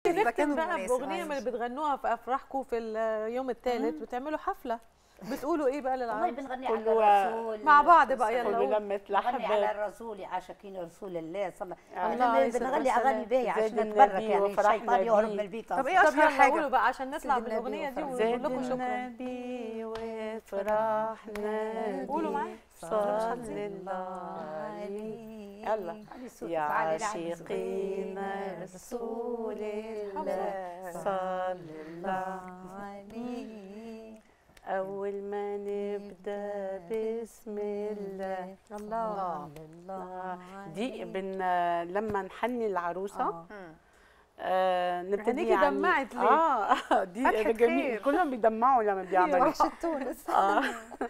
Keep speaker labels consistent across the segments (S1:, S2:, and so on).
S1: نختم
S2: كانوا
S1: بقى
S2: مناسب.
S1: باغنيه من اللي بتغنوها في افراحكم في اليوم الثالث بتعملوا حفله بتقولوا ايه بقى
S3: والله
S1: للعروس
S3: بنغني
S4: كله
S3: على الرسول
S1: مع بعض بقى يلا
S4: كله
S1: قول.
S4: لما
S3: بنغني
S4: تلحب
S3: على الرسول عاشقين رسول الله صلى
S4: الله
S3: الله
S1: عليه
S3: عليه
S1: الصلاة
S3: بنغني
S1: والسلام.
S3: اغاني باهيه عشان
S4: زاد
S3: نتبرك
S4: النبي
S3: يعني
S4: وفرحنا
S3: الشيطان يهرب
S4: بيه.
S3: من البيت
S2: طب
S3: أصلاً.
S2: ايه
S1: طب
S2: اشهر
S1: يلا
S2: حاجه
S1: قولوا بقى عشان نطلع
S2: سيد النبي
S1: بالاغنيه دي
S2: وفرحنا.
S1: ونقول
S4: زاد
S1: لكم شكرا
S4: النبي وفرحنا
S1: قولوا معايا
S4: صلى الله عليه يلا
S3: علي الصوت
S4: يا
S3: تعالي لعلي الصوت.
S4: عاشقين رسول الله صلى الله عليه أول ما نبدأ بسم الله
S3: الله
S4: آه، دي بن لما نحني العروسة
S3: آه.
S4: آه نبتدي
S1: عينيكي
S4: يعني
S1: دمعت ليه؟
S4: اه دي
S2: فتحة
S4: جميل
S2: خير.
S4: كلهم بيدمعوا لما بيعملوا
S2: وحشه تونس
S4: اه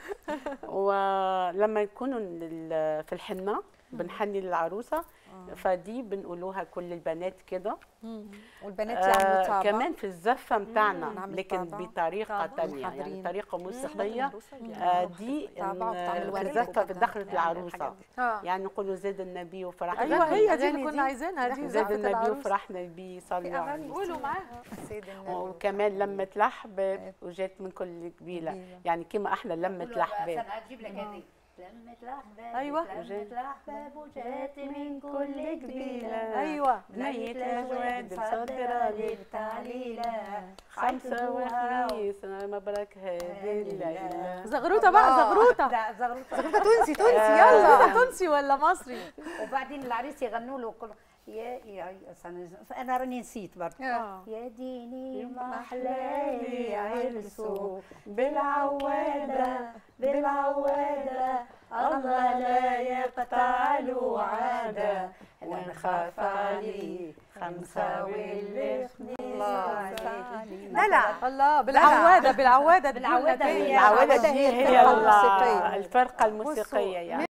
S4: ولما يكونوا ال- في الحنه بنحني للعروسه فدي بنقولوها كل البنات كده
S2: والبنات يعملوا
S4: آه
S2: طابع
S4: كمان في الزفه بتاعنا
S2: نعمل
S4: لكن
S2: طابع.
S4: بطريقه
S2: طابع.
S4: تانية يعني
S2: محضرين.
S4: طريقه موسيقيه
S1: مم.
S4: آه دي
S2: طابع
S4: إن-
S2: وبتعمل
S4: في
S2: ورد
S4: الزفه
S2: وكده.
S4: بدخلة
S2: يعني
S4: العروسه
S2: الحاجات
S1: اه
S4: يعني نقولوا زاد النبي وفرحنا
S1: ايوه هي دي
S2: الأغاني
S1: اللي
S2: دي.
S1: كنا عايزينها دي
S4: زاد
S1: زفة
S4: النبي
S1: العروس
S4: وفرحنا بيه صلوا عليه
S1: قولوا معاها
S2: سيد النبي
S4: وكمان لمة لحبة وجات من كل قبيلة
S2: قبيلة.
S4: يعني كما احنا لمة
S3: قولوا بقى
S4: لحبة
S3: عشان اجيب لك هذه لمة لحبة
S1: أيوة.
S3: لمة لحبة وجات من كل قبيلة
S1: ايوه
S4: بنية الأجواد مصدرة
S3: للتعليلة
S4: خمسة وخميس مبارك هذه الليلة
S1: زغروطه بقى زغروطه
S3: لا زغروطة
S2: زغروطه تونسي تونسي
S1: يلا
S2: يلا
S1: ده تونسي ولا مصري
S3: وبعدين العريس يغنوا له كل يا يا أنا- انا راني نسيت برضه
S1: اه
S3: يا ديني ما احلالي عرسه
S4: بالعوادة
S3: بالعوادة الله لا يقطع له عادة
S4: ونخاف عليه خمسة واللي
S2: لا لا
S1: الله بالعواده بالعواده
S3: بالعوادة هي
S4: العوادة
S3: العوادة
S4: دي
S3: هي
S4: هي
S3: الفرقة الموسيقية.
S4: الفرقة الموسيقية يعني